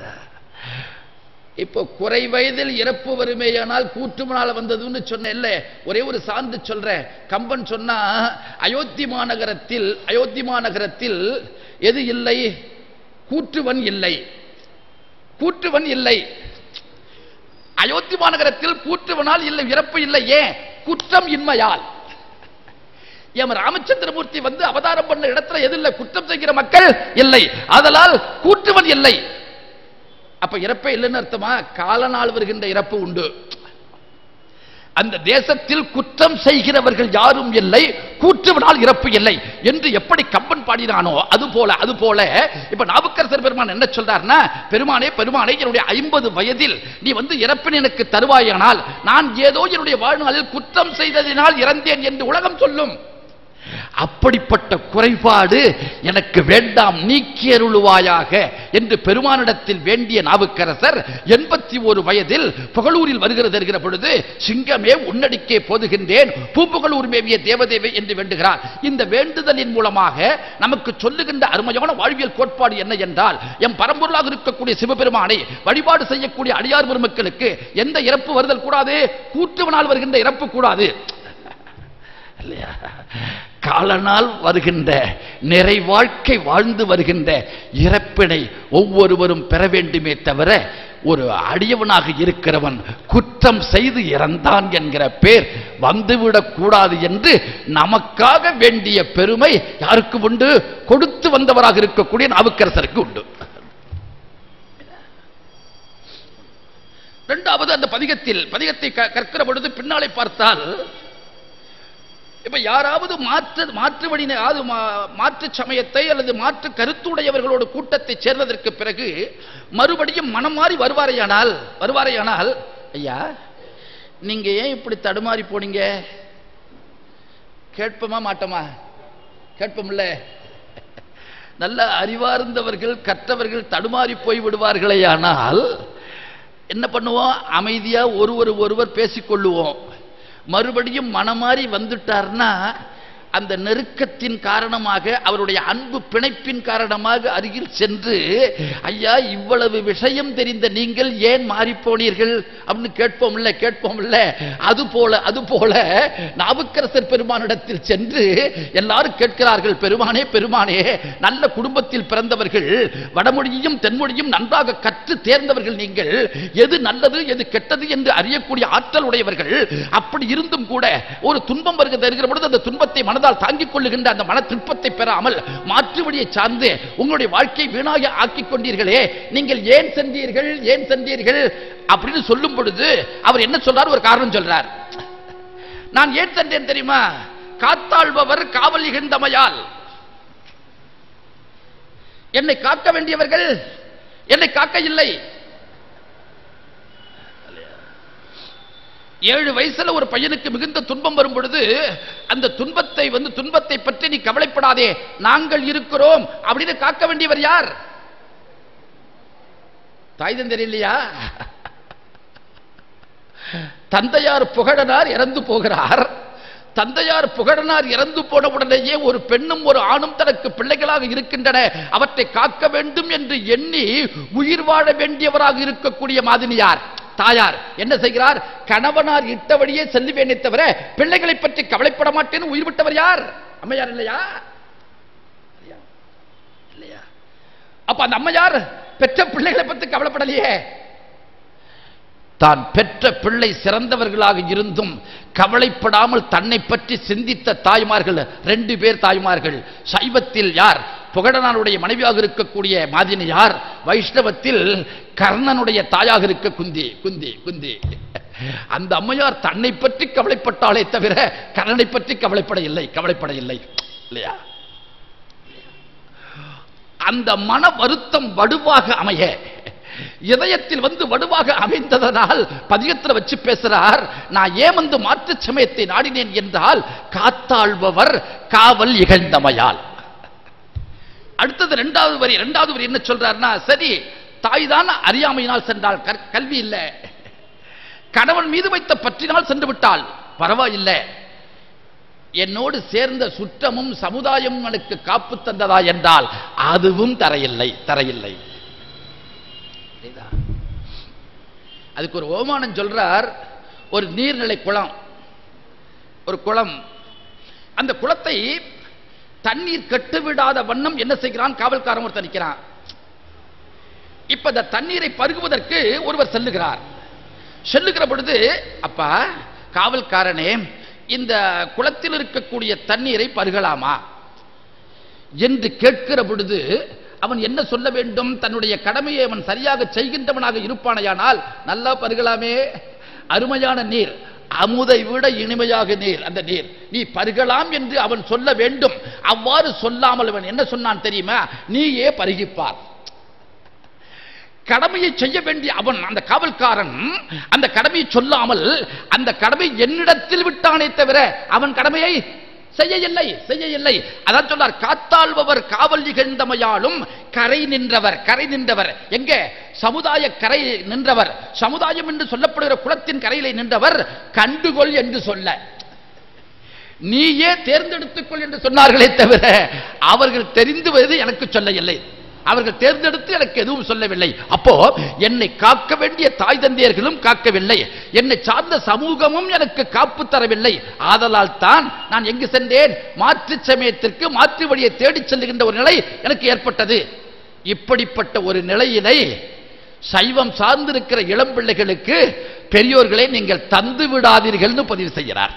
இப்போ குறை வயதில் இறப்பு வருமேயானால் கூற்றுமனால வந்ததுன்னு சொன்னேன்ல ஒரே ஒரு சான்று சொல்றேன் கம்பன் சொன்னா அயோத்தி மாநகரத்தில் அயோத்தி மாநகரத்தில் எது இல்லை கூற்றுவன் இல்லை கூற்றுவன் இல்லை அயோத்தி மாநகரத்தில் கூற்றுவனால் இல்லை இறப்பு இல்லை ஏன் குற்றம் இன்மையால் எம் ராமச்சந்திரமூர்த்தி வந்து அவதாரம் பண்ண இடத்துல எது இல்லை குற்றம் செய்கிற மக்கள் இல்லை அதனால் கூற்றுவன் இல்லை அப்ப இறப்பே இல்லைன்னு அர்த்தமா காலநாள் வருகின்ற இறப்பு உண்டு அந்த தேசத்தில் குற்றம் செய்கிறவர்கள் யாரும் இல்லை கூற்றுவனால் இறப்பு இல்லை என்று எப்படி கம்பன் பாடினானோ அது போல அது போல இப்ப நாவுக்கரசர் பெருமான் என்ன சொல்றாருன்னா பெருமானே பெருமானே என்னுடைய ஐம்பது வயதில் நீ வந்து இறப்பின் எனக்கு தருவாயானால் நான் ஏதோ என்னுடைய வாழ்நாளில் குற்றம் செய்ததினால் இறந்தேன் என்று உலகம் சொல்லும் அப்படிப்பட்ட குறைபாடு எனக்கு வேண்டாம் நீக்கியருளுவாயாக என்று பெருமானிடத்தில் வேண்டிய நாவுக்கரசர் எண்பத்தி ஒரு வயதில் புகழூரில் வருகிறது இருக்கிற பொழுது சிங்கமே உன்னடிக்கே போதுகின்றேன் பூப்புகழூர் மேவிய தேவதேவை என்று வேண்டுகிறார் இந்த வேண்டுதலின் மூலமாக நமக்கு சொல்லுகின்ற அருமையான வாழ்வியல் கோட்பாடு என்ன என்றால் எம் பரம்பொருளாக இருக்கக்கூடிய சிவபெருமானை வழிபாடு செய்யக்கூடிய அடியார் பெருமக்களுக்கு எந்த இறப்பு வருதல் கூடாது கூற்றுவனால் வருகின்ற இறப்பு கூடாது இல்லையா காலனால் வருகின்ற நிறை வாழ்க்கை வாழ்ந்து வருகின்ற இறப்பினை ஒவ்வொருவரும் பெற வேண்டுமே தவிர ஒரு அடியவனாக இருக்கிறவன் குற்றம் செய்து இறந்தான் என்கிற பேர் வந்துவிடக் கூடாது என்று நமக்காக வேண்டிய பெருமை யாருக்கு உண்டு கொடுத்து வந்தவராக இருக்கக்கூடிய நாவுக்கரசருக்கு உண்டு இரண்டாவது அந்த பதிகத்தில் பதிகத்தை க- கற்கிற பொழுது பின்னாலே பார்த்தால் இப்ப யாராவது மாற்று மாற்று வழி அதாவது மா- மாற்று சமயத்தை அல்லது மாற்று கருத்துடையவர்களோட கூட்டத்தை சேர்ந்ததற்கு பிறகு மறுபடியும் மனம் மாறி வருவாரையானால் வருவாரையானால் ஐயா நீங்க ஏன் இப்படி தடுமாறி போனீங்க கேட்போமா மாட்டோமா கேட்போம்ல நல்ல அறிவார்ந்தவர்கள் கற்றவர்கள் தடுமாறி போய் விடுவார்களேயானால் என்ன பண்ணுவோம் அமைதியா ஒருவர் ஒருவர் பேசிக்கொள்ளுவோம் மறுபடியும் மனமாறி வந்துட்டார்னா அந்த நெருக்கத்தின் காரணமாக அவருடைய அன்பு பிணைப்பின் காரணமாக அருகில் சென்று ஐயா இவ்வளவு விஷயம் தெரிந்த நீங்கள் ஏன் மாறி போனீர்கள் அப்படின்னு கேட்போம் இல்ல கேட்போம் இல்ல அது போல அது போல நாவுக்கரசர் பெருமானிடத்தில் சென்று எல்லாரும் கேட்கிறார்கள் பெருமானே பெருமானே நல்ல குடும்பத்தில் பிறந்தவர்கள் வடமொழியையும் தென்மொழியும் நன்றாக கற்று தேர்ந்தவர்கள் நீங்கள் எது நல்லது எது கெட்டது என்று அறியக்கூடிய ஆற்றல் உடையவர்கள் அப்படி இருந்தும் கூட ஒரு துன்பம் வருகிறது இருக்கிற பொழுது அந்த துன்பத்தை மனதால் தாங்கிக் கொள்ளுகின்ற அந்த மன திருப்பத்தை பெறாமல் மாற்று வழியை சார்ந்து உங்களுடைய வாழ்க்கை வீணாக ஆக்கிக் கொண்டீர்களே நீங்கள் ஏன் சென்றீர்கள் ஏன் சென்றீர்கள் அப்படின்னு சொல்லும் பொழுது அவர் என்ன சொல்றார் ஒரு காரணம் சொல்றார் நான் ஏன் சென்றேன் தெரியுமா காத்தாழ்பவர் காவல் இகழ்ந்தமையால் என்னை காக்க வேண்டியவர்கள் என்னை காக்க இல்லை ஏழு வயசுல ஒரு பையனுக்கு மிகுந்த துன்பம் வரும் பொழுது அந்த துன்பத்தை வந்து துன்பத்தை பற்றி நீ கவலைப்படாதே நாங்கள் இருக்கிறோம் அப்படின்னு காக்க வேண்டியவர் யார் தாய் தந்தர் இல்லையா தந்தையார் புகழனார் இறந்து போகிறார் தந்தையார் புகழனார் இறந்து போன உடனேயே ஒரு பெண்ணும் ஒரு ஆணும் தனக்கு பிள்ளைகளாக இருக்கின்றன அவற்றை காக்க வேண்டும் என்று எண்ணி உயிர் வாழ வேண்டியவராக இருக்கக்கூடிய மாதினியார் தாயார் என்ன செய்கிறார் கணவனார் இட்டபடியே செல்லுவேனே தவிர பிள்ளைகளை பற்றி கவலைப்பட மாட்டேன்னு உயிர் விட்டவர் யார் அம்மையார் இல்லையா இல்லையா? இல்லையா அப்ப அந்த அம்மையார் பெற்ற பிள்ளைகளை பற்றி கவலைப்படலையே தான் பெற்ற பிள்ளை சிறந்தவர்களாக இருந்தும் கவலைப்படாமல் தன்னை பற்றி சிந்தித்த தாய்மார்கள் ரெண்டு பேர் தாய்மார்கள் சைவத்தில் யார் புகழனாருடைய மனைவியாக இருக்கக்கூடிய மாதினி யார் வைஷ்ணவத்தில் கர்ணனுடைய தாயாக இருக்க குந்தி குந்தி குந்தி அந்த அம்மையார் தன்னை பற்றி கவலைப்பட்டாலே தவிர கர்ணனை பற்றி கவலைப்பட இல்லை கவலைப்பட இல்லை இல்லையா அந்த மன வருத்தம் வடுவாக அமைய இதயத்தில் வந்து வடுவாக அமைந்ததனால் பதிகத்தில் வச்சு பேசுறார் நான் ஏன் வந்து மாற்று சமயத்தை நாடினேன் என்றால் காத்தாழ்பவர் காவல் இகழ்ந்தமையால் அடுத்தது இரண்டாவது வரி இரண்டாவது வரி என்ன சொல்றாருன்னா சரி தாய் தான் அறியாமையினால் சென்றால் கற்- கல்வி இல்லை கணவன் மீது வைத்த பற்றினால் சென்று விட்டால் பரவாயில்லை என்னோடு சேர்ந்த சுற்றமும் சமுதாயமும் எனக்கு காப்பு தந்ததா என்றால் அதுவும் தரையில்லை தரையில்லை புரியுதா? அதுக்கு ஒரு ஓமானம் சொல்றார் ஒரு நீர்நிலை குளம் ஒரு குளம் அந்த குளத்தை தண்ணீர் கட்டுவிடாத வண்ணம் என்ன செய்கிறான் காவல்காரன் ஒருத்தன் நிற்கிறான் இப்ப இந்த தண்ணீரை பருகுவதற்கு ஒருவர் செல்லுகிறார் செல்லுகிற பொழுது அப்பா காவல்காரனே இந்த குளத்தில் இருக்கக்கூடிய தண்ணீரை பருகலாமா என்று கேட்கிற பொழுது அவன் என்ன சொல்ல வேண்டும் தன்னுடைய கடமையை அவன் சரியாக செய்கின்றவனாக இருப்பானையானால் நல்லா பருகலாமே அருமையான நீர் அமுதை விட இனிமையாக நீர் அந்த நீர் நீ பருகலாம் என்று அவன் சொல்ல வேண்டும் அவ்வாறு சொல்லாமல் அவன் என்ன சொன்னான் தெரியுமா நீயே பருகிப்பார் கடமையை செய்ய வேண்டிய அவன் அந்த காவல்காரன் அந்த கடமையை சொல்லாமல் அந்த கடமை என்னிடத்தில் விட்டானே தவிர அவன் கடமையை செய்ய இல்லை செய்ய இல்லை அதான் சொன்னார் காத்தாள்பவர் காவல் நிகழ்ந்தமையாலும் கரை நின்றவர் கரை நின்றவர் எங்கே சமுதாய கரை நின்றவர் சமுதாயம் என்று சொல்லப்படுகிற குளத்தின் கரையிலே நின்றவர் கண்டுகொள் என்று சொல்ல நீயே தேர்ந்தெடுத்துக்கொள் என்று சொன்னார்களே தவிர அவர்கள் தெரிந்துவது எனக்கு சொல்ல இல்லை அவர்கள் தேர்ந்தெடுத்து எனக்கு எதுவும் சொல்லவில்லை அப்போ என்னை காக்க வேண்டிய தாய் தந்தையர்களும் காக்கவில்லை என்னை சார்ந்த சமூகமும் எனக்கு காப்பு தரவில்லை ஆதலால் தான் நான் எங்கு சென்றேன் மாற்று சமயத்திற்கு மாற்று வழியை தேடிச் செல்லுகின்ற ஒரு நிலை எனக்கு ஏற்பட்டது இப்படிப்பட்ட ஒரு நிலையினை சைவம் சார்ந்திருக்கிற இளம் பிள்ளைகளுக்கு பெரியோர்களை நீங்கள் தந்து விடாதீர்கள்னு பதிவு செய்கிறார்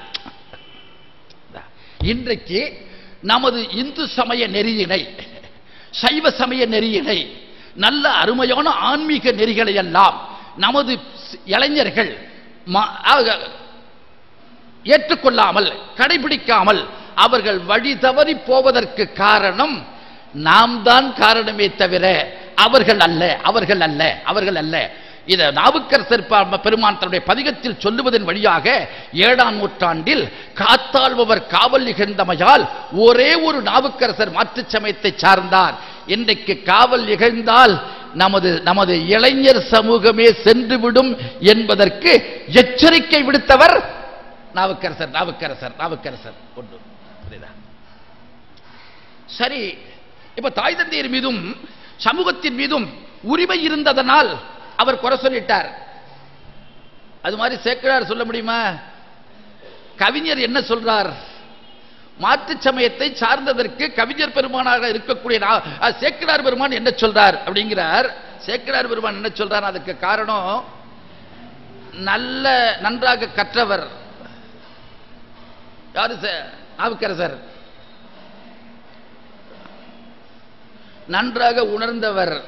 இன்றைக்கு நமது இந்து சமய நெறியினை சைவ சமய நெறியினை நல்ல அருமையான ஆன்மீக நெறிகளை எல்லாம் நமது இளைஞர்கள் ம- ஆக- ஏற்றுக்கொள்ளாமல் கடைபிடிக்காமல் அவர்கள் வழி தவறி போவதற்கு காரணம் நாம் தான் காரணமே தவிர அவர்கள் அல்ல அவர்கள் அல்ல அவர்கள் அல்ல இதை நாவுக்கரசர் ப- பெருமான் தன்னுடைய பதிகத்தில் சொல்லுவதன் வழியாக ஏழாம் நூற்றாண்டில் காத்தாள்பவர் காவல் நிகழ்ந்தமையால் ஒரே ஒரு நாவுக்கரசர் மாற்றுச் சமயத்தை சார்ந்தார் இன்றைக்கு காவல் நிகழ்ந்தால் நமது நமது இளைஞர் சமூகமே சென்றுவிடும் என்பதற்கு எச்சரிக்கை விடுத்தவர் நாவுக்கரசர் நாவுக்கரசர் நாவுக்கரசர் ஒன்று புரியுதா சரி இப்ப தாய் தந்தையர் மீதும் சமூகத்தின் மீதும் உரிமை இருந்ததனால் அவர் குறை சொல்லிட்டார் அது மாதிரி சேக்கிழார் சொல்ல முடியுமா கவிஞர் என்ன சொல்றார் மாற்றுச் சமயத்தை சார்ந்ததற்கு கவிஞர் பெருமானாக இருக்கக்கூடிய நா- அஹ், சேக்கிழார் பெருமான் என்ன சொல்றார் அப்படிங்கிறார் சேக்கிழார் பெருமான் என்ன சொல்றார் அதுக்கு காரணம் நல்ல நன்றாக கற்றவர் யாரு சே- நாவுக்கரசர் நன்றாக உணர்ந்தவர்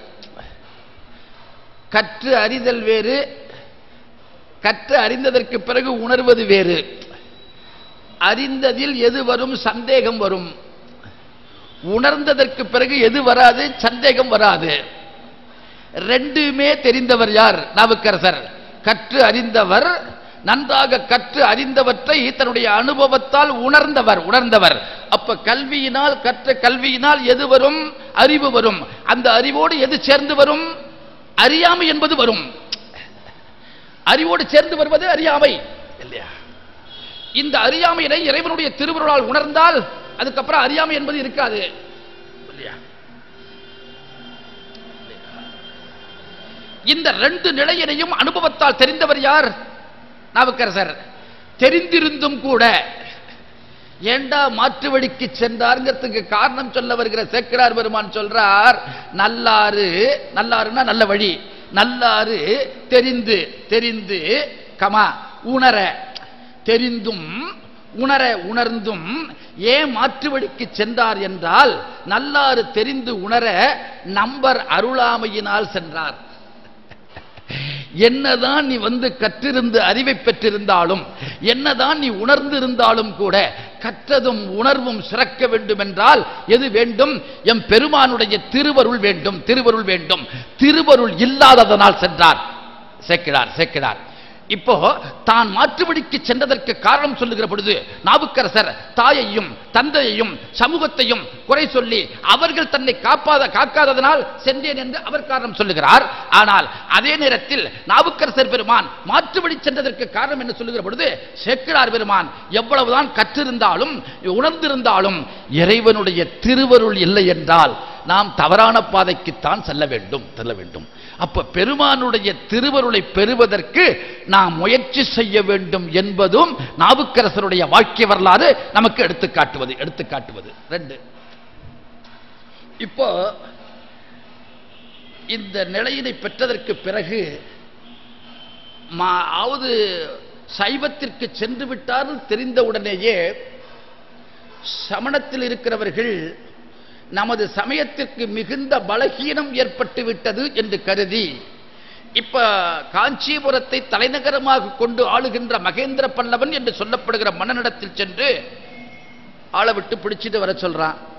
கற்று அறிதல் வேறு கற்று அறிந்ததற்கு பிறகு உணர்வது வேறு அறிந்ததில் எது வரும் சந்தேகம் வரும் உணர்ந்ததற்கு பிறகு எது வராது சந்தேகம் வராது ரெண்டுமே தெரிந்தவர் யார் நாவுக்கரசர் கற்று அறிந்தவர் நன்றாக கற்று அறிந்தவற்றை தன்னுடைய அனுபவத்தால் உணர்ந்தவர் உணர்ந்தவர் அப்ப கல்வியினால் கற்ற கல்வியினால் எது வரும் அறிவு வரும் அந்த அறிவோடு எது சேர்ந்து வரும் அறியாமை என்பது வரும் அறிவோடு சேர்ந்து வருவது அறியாமை இல்லையா இந்த அறியாமையினை இறைவனுடைய திருவுருளால் உணர்ந்தால் அதுக்கப்புறம் அறியாமை என்பது இருக்காது இல்லையா இந்த ரெண்டு நிலையினையும் அனுபவத்தால் தெரிந்தவர் யார் நாவுக்கரசர் தெரிந்திருந்தும் கூட ஏண்டா மாற்று வழிக்கு சென்றாருங்கிறதுக்கு காரணம் சொல்ல வருகிற சேக்கிரார் பெருமான் சொல்றார் நல்லாறு நல்லாறுன்னா நல்ல வழி நல்லாறு தெரிந்து தெரிந்து கமா உணர தெரிந்தும் உணர உணர்ந்தும் ஏன் மாற்று வழிக்கு சென்றார் என்றால் நல்லாறு தெரிந்து உணர நம்பர் அருளாமையினால் சென்றார் என்னதான் நீ வந்து கற்றிருந்து அறிவை பெற்றிருந்தாலும் என்னதான் நீ உணர்ந்திருந்தாலும் கூட கற்றதும் உணர்வும் சிறக்க வேண்டும் என்றால் எது வேண்டும் எம் பெருமானுடைய திருவருள் வேண்டும் திருவருள் வேண்டும் திருவருள் இல்லாததனால் சென்றார் சேக்கிடார் சேக்கிடார் இப்போ தான் மாற்றுவழிக்கு சென்றதற்கு காரணம் சொல்லுகிற பொழுது நாவுக்கரசர் தாயையும் தந்தையையும் சமூகத்தையும் குறை சொல்லி அவர்கள் தன்னை காப்பாத காக்காததனால் சென்றேன் என்று அவர் காரணம் சொல்லுகிறார் ஆனால் அதே நேரத்தில் நாவுக்கரசர் பெருமான் மாற்றுவழி சென்றதற்கு காரணம் என்ன சொல்லுகிற பொழுது சேக்கிழார் பெருமான் எவ்வளவுதான் கற்றிருந்தாலும் உணர்ந்திருந்தாலும் இறைவனுடைய திருவருள் இல்லை என்றால் நாம் தவறான பாதைக்குத்தான் செல்ல வேண்டும் செல்ல வேண்டும் அப்ப பெருமானுடைய திருவருளை பெறுவதற்கு நாம் முயற்சி செய்ய வேண்டும் என்பதும் நாவுக்கரசருடைய வாழ்க்கை வரலாறு நமக்கு எடுத்து காட்டுவது எடுத்து காட்டுவது ரெண்டு இப்போ இந்த நிலையினை பெற்றதற்கு பிறகு மா- அவது சைவத்திற்கு சென்று விட்டார்கள் தெரிந்தவுடனேயே சமணத்தில் இருக்கிறவர்கள் நமது சமயத்திற்கு மிகுந்த பலகீனம் ஏற்பட்டு விட்டது என்று கருதி இப்ப காஞ்சிபுரத்தை தலைநகரமாக கொண்டு ஆளுகின்ற மகேந்திர பல்லவன் என்று சொல்லப்படுகிற மன்னனிடத்தில் சென்று ஆளை விட்டு பிடிச்சிட்டு வர சொல்றான்